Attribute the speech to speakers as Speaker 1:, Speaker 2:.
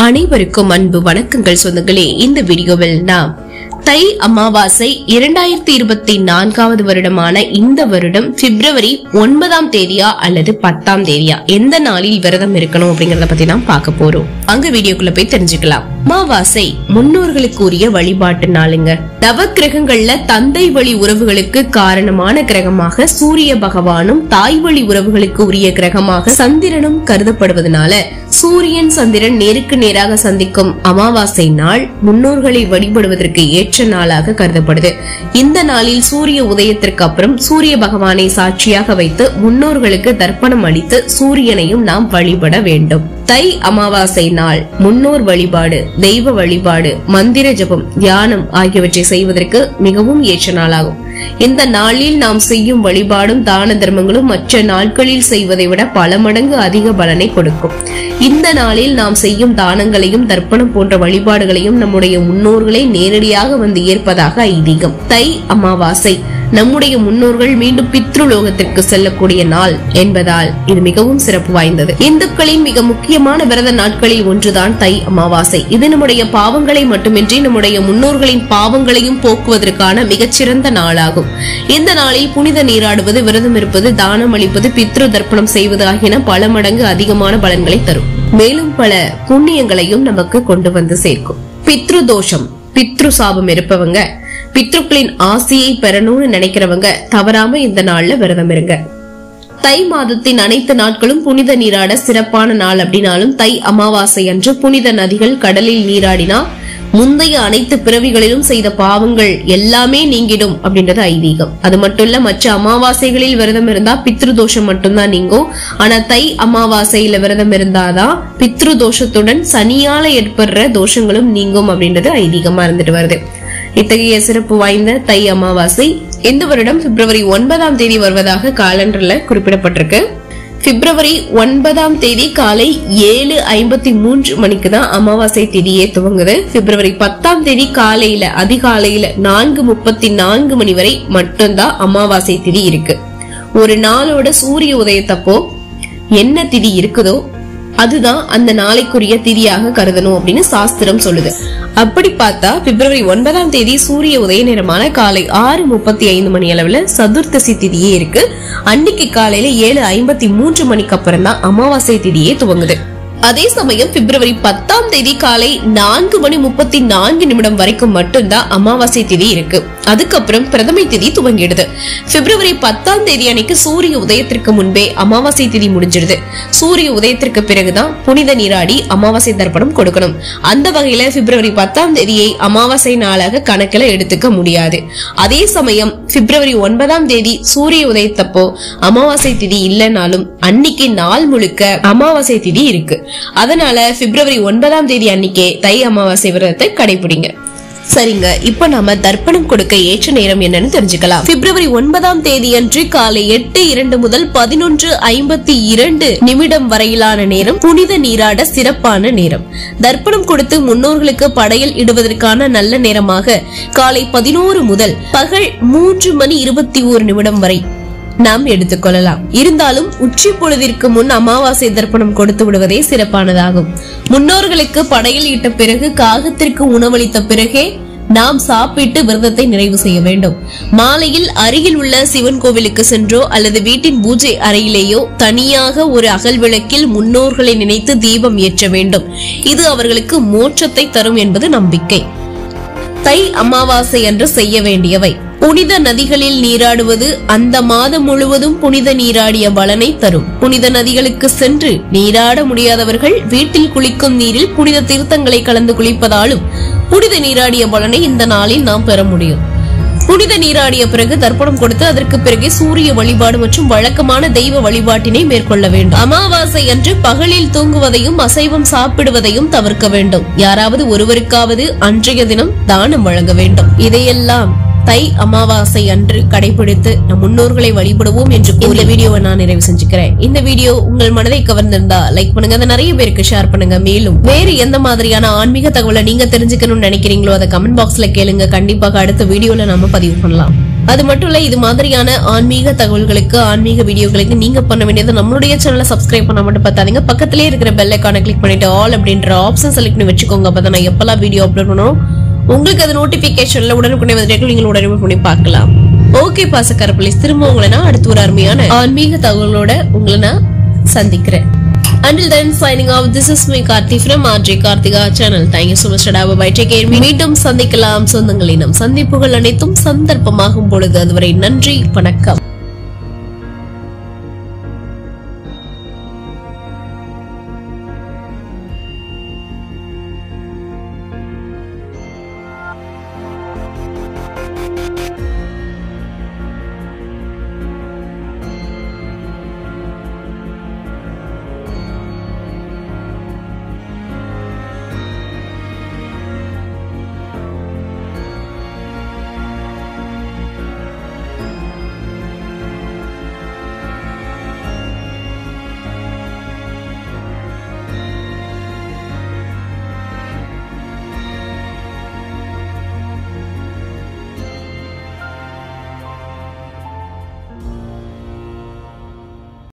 Speaker 1: அனைவருக்கும் அன்பு வணக்கங்கள் சொந்தங்களே இந்த வீடியோவில் நாம் தை அமாவாசை இரண்டாயிரத்தி இருபத்தி நான்காவது வருடமான இந்த வருடம் பிப்ரவரி ஒன்பதாம் தேதியா அல்லது பத்தாம் தேதியா எந்த நாளில் விரதம் இருக்கணும் அப்படிங்கறத பத்தி தான் பார்க்க போறோம் அங்க வீடியோக்குள்ள போய் தெரிஞ்சுக்கலாம் அமாவாசை முன்னோர்களுக்கு உரிய வழிபாட்டு நாளுங்க நவ கிரகங்கள்ல தந்தை வழி உறவுகளுக்கு காரணமான கிரகமாக சூரிய பகவானும் தாய் வழி உறவுகளுக்கு உரிய கிரகமாக சந்திரனும் கருதப்படுவதனால சூரியன் சந்திரன் நேருக்கு நேராக சந்திக்கும் அமாவாசை நாள் முன்னோர்களை வழிபடுவதற்கு ஏற்ற நாளாக கருதப்படுது இந்த நாளில் சூரிய உதயத்திற்கு அப்புறம் சூரிய பகவானை சாட்சியாக வைத்து முன்னோர்களுக்கு தர்ப்பணம் அளித்து சூரியனையும் நாம் வழிபட வேண்டும் தை அமாவாசை நாள் முன்னோர் வழிபாடு தெய்வ வழிபாடு மந்திர ஜபம் தியானம் ஆகியவற்றை செய்வதற்கு மிகவும் ஏற்ற நாளாகும் இந்த நாளில் நாம் செய்யும் வழிபாடும் தான தர்மங்களும் மற்ற நாட்களில் செய்வதை விட பல மடங்கு அதிக பலனை கொடுக்கும் இந்த நாளில் நாம் செய்யும் தானங்களையும் தர்ப்பணம் போன்ற வழிபாடுகளையும் நம்முடைய முன்னோர்களை நேரடியாக வந்து ஏற்பதாக ஐதீகம் தை அமாவாசை நம்முடைய முன்னோர்கள் மீண்டும் பித்ருலோகத்திற்கு செல்லக்கூடிய நாள் என்பதால் இது மிகவும் சிறப்பு வாய்ந்தது இந்துக்களின் மிக முக்கியமான விரத நாட்களில் ஒன்றுதான் தை அமாவாசை இது நம்முடைய பாவங்களை மட்டுமின்றி நம்முடைய முன்னோர்களின் பாவங்களையும் போக்குவதற்கான மிகச்சிறந்த நாளாகும் இந்த நாளில் புனித நீராடுவது விரதம் இருப்பது தானம் அளிப்பது பித்ரு தர்ப்பணம் செய்வது ஆகியன பல மடங்கு அதிகமான பலன்களை தரும் மேலும் பல புண்ணியங்களையும் நமக்கு கொண்டு வந்து சேர்க்கும் பித்ரு தோஷம் பித்ரு சாபம் இருப்பவங்க பித்ருக்களின் ஆசையை பெறணும்னு நினைக்கிறவங்க தவறாம இந்த நாள்ல விரதம் இருங்க தை மாதத்தின் அனைத்து நாட்களும் புனித நீராட சிறப்பான நாள் அப்படின்னாலும் தை அமாவாசை அன்று புனித நதிகள் கடலில் நீராடினா முந்தைய அனைத்து பிறவிகளிலும் செய்த பாவங்கள் எல்லாமே நீங்கிடும் அப்படின்றது ஐதீகம் அது மட்டும் இல்ல மற்ற அமாவாசைகளில் விரதம் இருந்தா பித்ரு தோஷம் மட்டும்தான் நீங்கும் ஆனா தை அமாவாசையில விரதம் இருந்தாதான் பித்ரு தோஷத்துடன் சனியால ஏற்படுற தோஷங்களும் நீங்கும் அப்படின்றது ஐதீகமா இருந்துட்டு வருது இத்தகைய சிறப்பு வாய்ந்த தை அமாவாசை இந்த வருடம் பிப்ரவரி ஒன்பதாம் தேதி வருவதாக காலண்டர்ல குறிப்பிடப்பட்டிருக்கு பிப்ரவரி ஒன்பதாம் தேதி காலை ஏழு ஐம்பத்தி மூன்று மணிக்கு தான் அமாவாசை திதியே துவங்குது பிப்ரவரி பத்தாம் தேதி காலையில அதிகாலையில நான்கு முப்பத்தி நான்கு மணி வரை மட்டும்தான் அமாவாசை திதி இருக்கு ஒரு நாளோட சூரிய உதயத்தப்போ என்ன திதி இருக்குதோ அதுதான் அந்த நாளைக்குரிய திதியாக கருதணும் அப்படின்னு சாஸ்திரம் சொல்லுது அப்படி பார்த்தா பிப்ரவரி ஒன்பதாம் தேதி சூரிய உதய நேரமான காலை ஆறு முப்பத்தி ஐந்து மணி அளவுல சதுர்த்தசி திதியே இருக்கு அன்னைக்கு காலையில ஏழு ஐம்பத்தி மூன்று மணிக்கு அப்புறம் தான் அமாவாசை திதியே துவங்குது அதே சமயம் பிப்ரவரி பத்தாம் தேதி காலை நான்கு மணி முப்பத்தி நான்கு நிமிடம் வரைக்கும் மட்டும்தான் அமாவாசை திதி இருக்கு அதுக்கப்புறம் பிரதமை திதி துவங்கிடுது பிப்ரவரி பத்தாம் தேதி அன்னைக்கு சூரிய உதயத்திற்கு முன்பே அமாவாசை திதி முடிஞ்சிடுது சூரிய உதயத்திற்கு பிறகுதான் புனித நீராடி அமாவாசை தர்ப்பணம் கொடுக்கணும் அந்த வகையில பிப்ரவரி பத்தாம் தேதியை அமாவாசை நாளாக கணக்கில் எடுத்துக்க முடியாது அதே சமயம் பிப்ரவரி ஒன்பதாம் தேதி சூரிய உதயத்தப்போ அமாவாசை திதி இல்லைனாலும் அன்னைக்கு நாள் முழுக்க அமாவாசை திதி இருக்கு அதனால பிப்ரவரி ஒன்பதாம் தேதி அன்னைக்கே தை அமாவாசை விரதத்தை கடைபிடிங்க சரிங்க இப்ப நாம தர்ப்பணம் கொடுக்க ஏற்ற நேரம் என்னன்னு தெரிஞ்சுக்கலாம் பிப்ரவரி ஒன்பதாம் தேதி அன்று காலை எட்டு இரண்டு முதல் பதினொன்று ஐம்பத்தி இரண்டு நிமிடம் வரையிலான நேரம் புனித நீராட சிறப்பான நேரம் தர்ப்பணம் கொடுத்து முன்னோர்களுக்கு படையல் இடுவதற்கான நல்ல நேரமாக காலை பதினோரு முதல் பகல் மூன்று மணி இருபத்தி ஓரு நிமிடம் வரை நாம் எடுத்துக்கொள்ளலாம் இருந்தாலும் உச்சி பொழுதிற்கு முன் அமாவாசை தர்ப்பணம் கொடுத்து விடுவதே சிறப்பானதாகும் முன்னோர்களுக்கு படையில் இட்ட பிறகு காகத்திற்கு உணவளித்த பிறகே நாம் சாப்பிட்டு விரதத்தை நிறைவு செய்ய வேண்டும் மாலையில் அருகில் உள்ள சிவன் கோவிலுக்கு சென்றோ அல்லது வீட்டின் பூஜை அறையிலேயோ தனியாக ஒரு அகல் விளக்கில் முன்னோர்களை நினைத்து தீபம் ஏற்ற வேண்டும் இது அவர்களுக்கு மோட்சத்தை தரும் என்பது நம்பிக்கை தை அமாவாசை அன்று செய்ய வேண்டியவை புனித நதிகளில் நீராடுவது அந்த மாதம் முழுவதும் புனித நீராடிய பலனை தரும் புனித நதிகளுக்கு சென்று நீராட முடியாதவர்கள் வீட்டில் குளிக்கும் நீரில் புனித தீர்த்தங்களை கலந்து குளிப்பதாலும் புனித நீராடிய பலனை இந்த நாளில் நாம் பெற முடியும் புனித நீராடிய பிறகு தர்ப்பணம் கொடுத்து அதற்கு பிறகு சூரிய வழிபாடு மற்றும் வழக்கமான தெய்வ வழிபாட்டினை மேற்கொள்ள வேண்டும் அமாவாசை அன்று பகலில் தூங்குவதையும் அசைவம் சாப்பிடுவதையும் தவிர்க்க வேண்டும் யாராவது ஒருவருக்காவது அன்றைய தினம் தானம் வழங்க வேண்டும் இதையெல்லாம் தை அமாவாசை அன்று கடைபிடித்து நம் முன்னோர்களை வழிபடுவோம் என்று கூறி இந்த வீடியோவை நான் நிறைவு செஞ்சுக்கிறேன் இந்த வீடியோ உங்கள் மனதை கவர்ந்திருந்தா லைக் பண்ணுங்க அதை நிறைய பேருக்கு ஷேர் பண்ணுங்க மேலும் வேறு எந்த மாதிரியான ஆன்மீக தகவலை நீங்க தெரிஞ்சுக்கணும்னு நினைக்கிறீங்களோ அதை கமெண்ட் பாக்ஸ்ல கேளுங்க கண்டிப்பாக அடுத்த வீடியோல நாம பதிவு பண்ணலாம் அது மட்டும் இல்ல இது மாதிரியான ஆன்மீக தகவல்களுக்கு ஆன்மீக வீடியோகளுக்கு நீங்க பண்ண வேண்டியது நம்மளுடைய சேனலை சப்ஸ்கிரைப் பண்ண மட்டும் பார்த்தாதீங்க பக்கத்திலே இருக்கிற பெல் ஐக்கானை கிளிக் பண்ணிட்டு ஆல் அப்படின்ற ஆப்ஷன் செலக்ட் பண்ணி வச்சுக்கோங்க அப்பதான் நான் எப்பெல்லாம் வீடியோ அப்லோட் பண்ணணும் உங்களுக்கு அது நோட்டிபிகேஷன்ல உடனுக்குடனே வந்துட்டு நீங்கள் உடனே பண்ணி பார்க்கலாம் ஓகே பாசக்கார பிள்ளைஸ் திரும்ப உங்களை நான் அடுத்த ஒரு அருமையான ஆன்மீக தகவலோட உங்களை நான் சந்திக்கிறேன் Until then, signing off. This is me, Karthi from RJ Karthika channel. Thank you so much. Bye bye. Take care. மீண்டும் சந்திக்கலாம் சொந்தங்களினம் சந்திப்புகள் அனைத்தும் சந்தர்ப்பமாகும் பொழுது அதுவரை நன்றி வணக்கம்